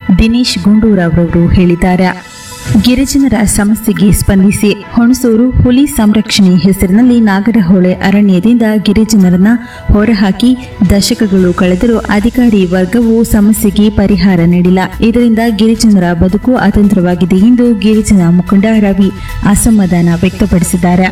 ದಿನೇಶ್ ಗುಂಡೂರಾವ್ ಹೇಳಿದ್ದಾರೆ ಗಿರಿಜನರ ಸಮಸ್ಯೆಗೆ ಸ್ಪಂದಿಸಿ ಹುಣಸೂರು ಹುಲಿ ಸಂರಕ್ಷಣೆ ಹೆಸರಿನಲ್ಲಿ ನಾಗರಹೊಳೆ ಅರಣ್ಯದಿಂದ ಗಿರಿಜನರನ್ನ ಹೊರಹಾಕಿ ದಶಕಗಳು ಕಳೆದರೂ ಅಧಿಕಾರಿ ವರ್ಗವು ಸಮಸ್ಯೆಗೆ ಪರಿಹಾರ ನೀಡಿಲ್ಲ ಇದರಿಂದ ಗಿರಿಜನರ ಬದುಕು ಅತಂತ್ರವಾಗಿದೆ ಎಂದು ಗಿರಿಜನ ಮುಖಂಡ ರವಿ ಅಸಮಾಧಾನ ವ್ಯಕ್ತಪಡಿಸಿದ್ದಾರೆ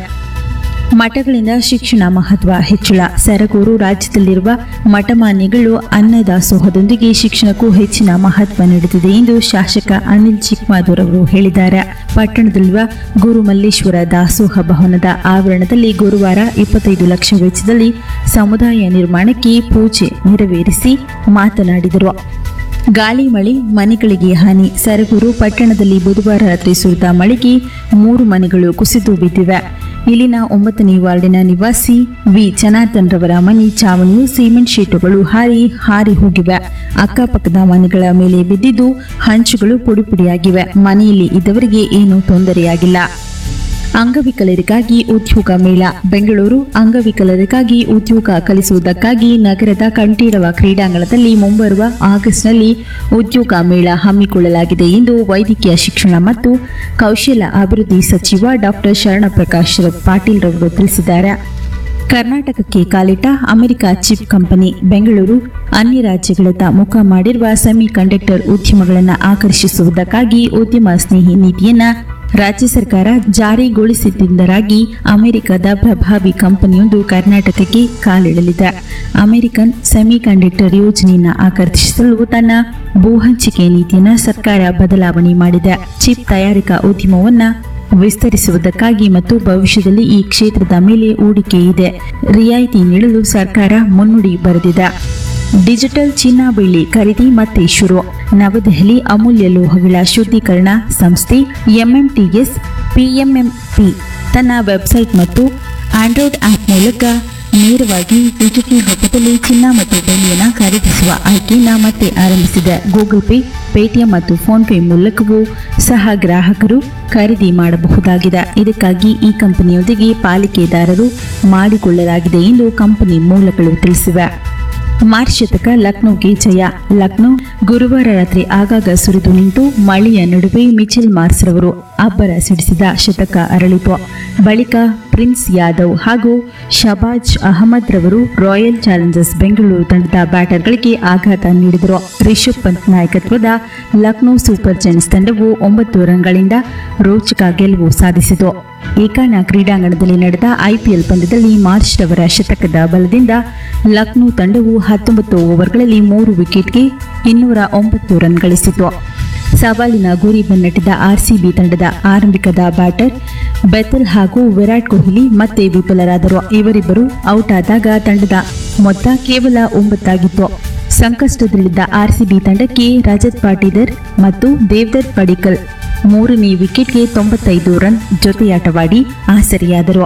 ಮಠಗಳಿಂದ ಶಿಕ್ಷಣ ಮಹತ್ವ ಹೆಚ್ಚಳ ಸರಗೂರು ರಾಜ್ಯದಲ್ಲಿರುವ ಮಠಮಾನ್ಯಗಳು ಅನ್ನದಾಸೋಹದೊಂದಿಗೆ ಶಿಕ್ಷಣಕ್ಕೂ ಹೆಚ್ಚಿನ ಮಹತ್ವ ನೀಡುತ್ತಿದೆ ಎಂದು ಶಾಸಕ ಅನಿಲ್ ಚಿಕ್ಮಾದೂರ್ ಅವರು ಹೇಳಿದ್ದಾರೆ ಪಟ್ಟಣದಲ್ಲಿರುವ ಗುರು ಮಲ್ಲೇಶ್ವರ ದಾಸೋಹ ಭವನದ ಆವರಣದಲ್ಲಿ ಗುರುವಾರ ಇಪ್ಪತ್ತೈದು ಲಕ್ಷ ವೆಚ್ಚದಲ್ಲಿ ಸಮುದಾಯ ನಿರ್ಮಾಣಕ್ಕೆ ಪೂಜೆ ನೆರವೇರಿಸಿ ಮಾತನಾಡಿದರು ಗಾಳಿ ಮಳೆ ಮನೆಗಳಿಗೆ ಹಾನಿ ಸರಗೂರು ಪಟ್ಟಣದಲ್ಲಿ ಬುಧವಾರ ರಾತ್ರಿ ಸುರಿದ ಮಳೆಗೆ ಮೂರು ಮನೆಗಳು ಕುಸಿದು ಬಿದ್ದಿವೆ ಇಲ್ಲಿನ ಒಂಬತ್ತನೇ ವಾರ್ಡಿನ ನಿವಾಸಿ ವಿ ಜನಾರ್ದನ್ ರವರ ಮನೆ ಚಾವಣಿಯು ಸಿಮೆಂಟ್ ಶೀಟುಗಳು ಹಾರಿ ಹಾರಿ ಹೋಗಿವೆ ಅಕ್ಕಪಕ್ಕದ ಮನೆಗಳ ಮೇಲೆ ಬಿದ್ದಿದ್ದು ಹಂಚುಗಳು ಪುಡಿಪುಡಿಯಾಗಿವೆ ಮನೆಯಲ್ಲಿ ಇದ್ದವರಿಗೆ ಏನೂ ತೊಂದರೆಯಾಗಿಲ್ಲ ಅಂಗವಿಕಲರಿಗಾಗಿ ಉದ್ಯೋಗ ಮೇಳ ಬೆಂಗಳೂರು ಅಂಗವಿಕಲರಿಗಾಗಿ ಉದ್ಯೋಗ ಕಲಿಸುವುದಕ್ಕಾಗಿ ನಗರದ ಕಂಠೀರವ ಕ್ರೀಡಾಂಗಣದಲ್ಲಿ ಮುಂಬರುವ ಆಗಸ್ಟ್ನಲ್ಲಿ ಉದ್ಯೋಗ ಮೇಳ ಹಮ್ಮಿಕೊಳ್ಳಲಾಗಿದೆ ಎಂದು ವೈದ್ಯಕೀಯ ಶಿಕ್ಷಣ ಮತ್ತು ಕೌಶಲ್ಯ ಅಭಿವೃದ್ಧಿ ಸಚಿವ ಡಾಕ್ಟರ್ ಶರಣಪ್ರಕಾಶ್ ಪಾಟೀಲ್ ರವರು ತಿಳಿಸಿದ್ದಾರೆ ಕರ್ನಾಟಕಕ್ಕೆ ಕಾಲಿಟ್ಟ ಅಮೆರಿಕ ಚಿಪ್ ಕಂಪನಿ ಬೆಂಗಳೂರು ಅನ್ಯ ರಾಜ್ಯಗಳತ್ತ ಮುಖ ಮಾಡಿರುವ ಸೆಮಿ ಕಂಡಕ್ಟರ್ ಉದ್ಯಮಗಳನ್ನು ಆಕರ್ಷಿಸುವುದಕ್ಕಾಗಿ ಉದ್ಯಮ ಸ್ನೇಹಿ ನೀತಿಯನ್ನ ರಾಜ್ಯ ಸರ್ಕಾರ ಜಾರಿಗೊಳಿಸಿದ್ದರಾಗಿ ಅಮೆರಿಕದ ಪ್ರಭಾವಿ ಕಂಪನಿಯೊಂದು ಕರ್ನಾಟಕಕ್ಕೆ ಕಾಲಿಡಲಿದೆ ಅಮೆರಿಕನ್ ಸೆಮಿ ಕಂಡಕ್ಟರ್ ಯೋಜನೆಯನ್ನು ಆಕರ್ಷಿಸಲು ತನ್ನ ಭೂ ಹಂಚಿಕೆ ನೀತಿಯನ್ನು ಸರ್ಕಾರ ಬದಲಾವಣೆ ಮಾಡಿದೆ ಚಿಪ್ ತಯಾರಿಕಾ ಉದ್ಯಮವನ್ನ ವಿಸ್ತರಿಸುವುದಕ್ಕಾಗಿ ಮತ್ತು ಭವಿಷ್ಯದಲ್ಲಿ ಈ ಕ್ಷೇತ್ರದ ಮೇಲೆ ಹೂಡಿಕೆ ಇದೆ ರಿಯಾಯಿತಿ ನೀಡಲು ಸರ್ಕಾರ ಮುನ್ನುಡಿ ಬರೆದಿದೆ ಡಿಜಿಟಲ್ ಚಿನ್ನ ಬೆಳ್ಳಿ ಖರೀದಿ ಮತ್ತೆ ಶುರು ನವದೆಹಲಿ ಅಮೂಲ್ಯ ಲೋಹಗಳ ಶುದ್ಧೀಕರಣ ಸಂಸ್ಥೆ ಎಂಎಂಟಿಎಸ್ ಪಿಎಂಎಂಪಿ ತನ್ನ ವೆಬ್ಸೈಟ್ ಮತ್ತು ಆಂಡ್ರಾಯ್ಡ್ ಆಪ್ ಮೂಲಕ ನೇರವಾಗಿ ಡಿಜಿಟಲ್ ರೂಪದಲ್ಲಿ ಚಿನ್ನ ಮತ್ತು ಬೆಳ್ಳಿಯನ್ನು ಖರೀದಿಸುವ ಆಯ್ಕೆಯನ್ನು ಮತ್ತೆ ಆರಂಭಿಸಿದೆ ಗೂಗಲ್ ಪೇ ಪೇಟಿಎಂ ಮತ್ತು ಫೋನ್ಪೇ ಮೂಲಕವೂ ಸಹ ಗ್ರಾಹಕರು ಖರೀದಿ ಮಾಡಬಹುದಾಗಿದೆ ಇದಕ್ಕಾಗಿ ಈ ಕಂಪನಿಯೊಂದಿಗೆ ಪಾಲಿಕೆದಾರರು ಮಾಡಿಕೊಳ್ಳಲಾಗಿದೆ ಎಂದು ಕಂಪನಿ ಮೂಲಗಳು ತಿಳಿಸಿವೆ ಮಾರ್ಚ್ ಶತಕ ಲಕ್ನೋಗೆ ಜಯ ಲಕ್ನೋ ಗುರುವಾರ ರಾತ್ರಿ ಆಗಾಗ ಸುರಿದು ನಿಂತು ಮಳೆಯ ನಡುವೆ ಮಿಚೆಲ್ ಮಾರ್ಸ್ ರವರು ಅಬ್ಬರ ಸಿಡಿಸಿದ ಶತಕ ಅರಳಿತು ಬಳಿಕ ಪ್ರಿನ್ಸ್ ಯಾದವ್ ಹಾಗೂ ಶಬಾಜ್ ಅಹಮದ್ ರವರು ರಾಯಲ್ ಚಾಲೆಂಜರ್ಸ್ ಬೆಂಗಳೂರು ತಂಡದ ಬ್ಯಾಟರ್ಗಳಿಗೆ ಆಘಾತ ನೀಡಿದರು ರಿಷಬ್ ಪಂತ್ ನಾಯಕತ್ವದ ಲಕ್ನೋ ಸೂಪರ್ ಜೈನ್ಸ್ ತಂಡವು ಒಂಬತ್ತು ರನ್ಗಳಿಂದ ರೋಚಕ ಗೆಲುವು ಸಾಧಿಸಿತು ಏಕಾನ ಕ್ರೀಡಾಂಗಣದಲ್ಲಿ ನಡೆದ ಐಪಿಎಲ್ ಪಂದ್ಯದಲ್ಲಿ ಮಾರ್ಚ್ ರವರ ಶತಕದ ಬಲದಿಂದ ಲಕ್ನೋ ತಂಡವು ಹತ್ತೊಂಬತ್ತು ಓವರ್ಗಳಲ್ಲಿ ಮೂರು ವಿಕೆಟ್ಗೆ ಇನ್ನೂರ ಒಂಬತ್ತು ರನ್ ಗಳಿಸಿತು ಸವಾಲಿನ ಗುರಿ ಬೆನ್ನಟ್ಟಿದ ಆರ್ಸಿಬಿ ತಂಡದ ಆರಂಭಿಕದ ಬ್ಯಾಟರ್ ಬೆತಲ್ ಹಾಗೂ ವಿರಾಟ್ ಕೊಹ್ಲಿ ಮತ್ತೆ ವಿಫಲರಾದರು ಇವರಿಬ್ಬರು ಔಟ್ ಆದಾಗ ತಂಡದ ಮೊತ್ತ ಕೇವಲ ಒಂಬತ್ತಾಗಿತ್ತು ಸಂಕಷ್ಟದಲ್ಲಿದ್ದ ಆರ್ಸಿಬಿ ತಂಡಕ್ಕೆ ರಜತ್ ಪಾಟೀದರ್ ಮತ್ತು ದೇವ್ದತ್ ಪಡಿಕಲ್ ಮೂರನೇ ವಿಕೆಟ್ಗೆ ತೊಂಬತ್ತೈದು ರನ್ ಜೊತೆಯಾಟವಾಡಿ ಆಸರಿಯಾದರು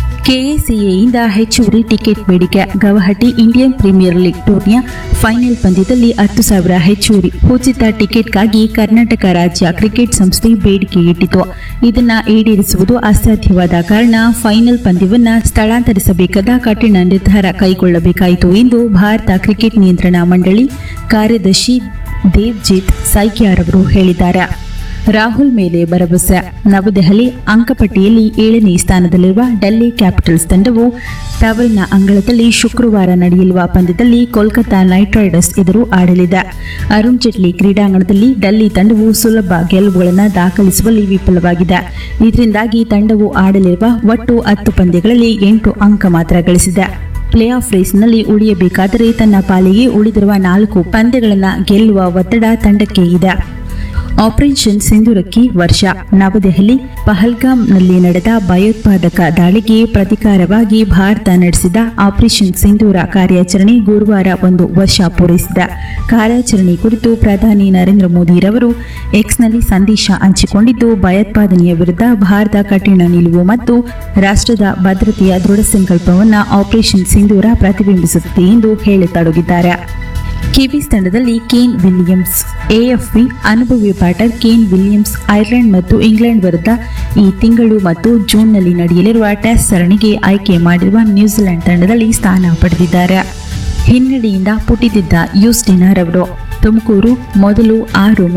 ಕೆಎಸಿಎಯಿಂದ ಹೆಚ್ಚುವರಿ ಟಿಕೆಟ್ ಬೇಡಿಕೆ ಗೌಹಟಿ ಇಂಡಿಯನ್ ಪ್ರೀಮಿಯರ್ ಲೀಗ್ ಟೂರ್ನಿಯ ಫೈನಲ್ ಪಂದ್ಯದಲ್ಲಿ ಹತ್ತು ಸಾವಿರ ಹೆಚ್ಚುವರಿ ಉಚಿತ ಟಿಕೆಟ್ಗಾಗಿ ಕರ್ನಾಟಕ ರಾಜ್ಯ ಕ್ರಿಕೆಟ್ ಸಂಸ್ಥೆ ಬೇಡಿಕೆ ಇಟ್ಟಿತು ಇದನ್ನು ಈಡೇರಿಸುವುದು ಅಸಾಧ್ಯವಾದ ಕಾರಣ ಫೈನಲ್ ಪಂದ್ಯವನ್ನ ಸ್ಥಳಾಂತರಿಸಬೇಕಾದ ಕಠಿಣ ನಿರ್ಧಾರ ಕೈಗೊಳ್ಳಬೇಕಾಯಿತು ಎಂದು ಭಾರತ ಕ್ರಿಕೆಟ್ ನಿಯಂತ್ರಣ ಮಂಡಳಿ ಕಾರ್ಯದರ್ಶಿ ದೇವ್ಜಿತ್ ಸೈಕ್ಯಾರವರು ಹೇಳಿದ್ದಾರೆ ರಾಹುಲ್ ಮೇಲೆ ಭರವಸೆ ನವದೆಹಲಿ ಅಂಕಪಟ್ಟಿಯಲ್ಲಿ ಏಳನೇ ಸ್ಥಾನದಲ್ಲಿರುವ ಡೆಲ್ಲಿ ಕ್ಯಾಪಿಟಲ್ಸ್ ತಂಡವು ತವರಿನ ಅಂಗಳದಲ್ಲಿ ಶುಕ್ರವಾರ ನಡೆಯಲಿರುವ ಪಂದ್ಯದಲ್ಲಿ ಕೋಲ್ಕತಾ ನೈಟ್ ರೈಡರ್ಸ್ ಎದುರು ಆಡಲಿದೆ ಅರುಣ್ ಜೇಟ್ಲಿ ಕ್ರೀಡಾಂಗಣದಲ್ಲಿ ಡೆಲ್ಲಿ ತಂಡವು ಸುಲಭ ಗೆಲುವುಗಳನ್ನು ದಾಖಲಿಸುವಲ್ಲಿ ವಿಫಲವಾಗಿದೆ ಇದರಿಂದಾಗಿ ತಂಡವು ಆಡಲಿರುವ ಒಟ್ಟು ಹತ್ತು ಪಂದ್ಯಗಳಲ್ಲಿ ಎಂಟು ಅಂಕ ಮಾತ್ರ ಗಳಿಸಿದೆ ಪ್ಲೇ ಆಫ್ ರೇಸ್ನಲ್ಲಿ ಉಳಿಯಬೇಕಾದರೆ ತನ್ನ ಪಾಲಿಗೆ ಉಳಿದಿರುವ ನಾಲ್ಕು ಪಂದ್ಯಗಳನ್ನು ಗೆಲ್ಲುವ ಒತ್ತಡ ತಂಡಕ್ಕೆ ಇದೆ ಆಪರೇಷನ್ ಸಿಂಧೂರಕ್ಕೆ ವರ್ಷ ನವದೆಹಲಿ ಪಹಲ್ಗಾಮ್ನಲ್ಲಿ ನಡೆದ ಭಯೋತ್ಪಾದಕ ದಾಳಿಗೆ ಪ್ರತಿಕಾರವಾಗಿ ಭಾರತ ನಡೆಸಿದ ಆಪರೇಷನ್ ಸಿಂಧೂರ ಕಾರ್ಯಾಚರಣೆ ಗುರುವಾರ ಒಂದು ವರ್ಷ ಪೂರೈಸಿದ ಕಾರ್ಯಾಚರಣೆ ಕುರಿತು ಪ್ರಧಾನಿ ನರೇಂದ್ರ ಮೋದಿರವರು ಎಕ್ಸ್ನಲ್ಲಿ ಸಂದೇಶ ಹಂಚಿಕೊಂಡಿದ್ದು ಭಯೋತ್ಪಾದನೆಯ ವಿರುದ್ಧ ಭಾರತ ಕಠಿಣ ನಿಲುವು ಮತ್ತು ರಾಷ್ಟ್ರದ ಭದ್ರತೆಯ ದೃಢ ಸಂಕಲ್ಪವನ್ನು ಆಪರೇಷನ್ ಸಿಂಧೂರ ಪ್ರತಿಬಿಂಬಿಸುತ್ತದೆ ಎಂದು ಹೇಳತೊಡಗಿದ್ದಾರೆ ಕಿವೀಸ್ ತಂಡದಲ್ಲಿ ಕೇನ್ ವಿಲಿಯಮ್ಸ್ ಎಎಫ್ವಿ ಅನುಭವಿ ಬ್ಯಾಟರ್ ಕೇನ್ ವಿಲಿಯಮ್ಸ್ ಐರ್ಲೆಂಡ್ ಮತ್ತು ಇಂಗ್ಲೆಂಡ್ ವಿರುದ್ಧ ಈ ತಿಂಗಳು ಮತ್ತು ಜೂನ್ನಲ್ಲಿ ನಡೆಯಲಿರುವ ಟೆಸ್ಟ್ ಸರಣಿಗೆ ಆಯ್ಕೆ ಮಾಡಿರುವ ನ್ಯೂಜಿಲೆಂಡ್ ತಂಡದಲ್ಲಿ ಸ್ಥಾನ ಪಡೆದಿದ್ದಾರೆ ಹಿನ್ನಡೆಯಿಂದ ಪುಟಿದಿದ್ದ ಯೂಸ್ಟಿನರ್ ಅವರು ತುಮಕೂರು ಮೊದಲು ಆರು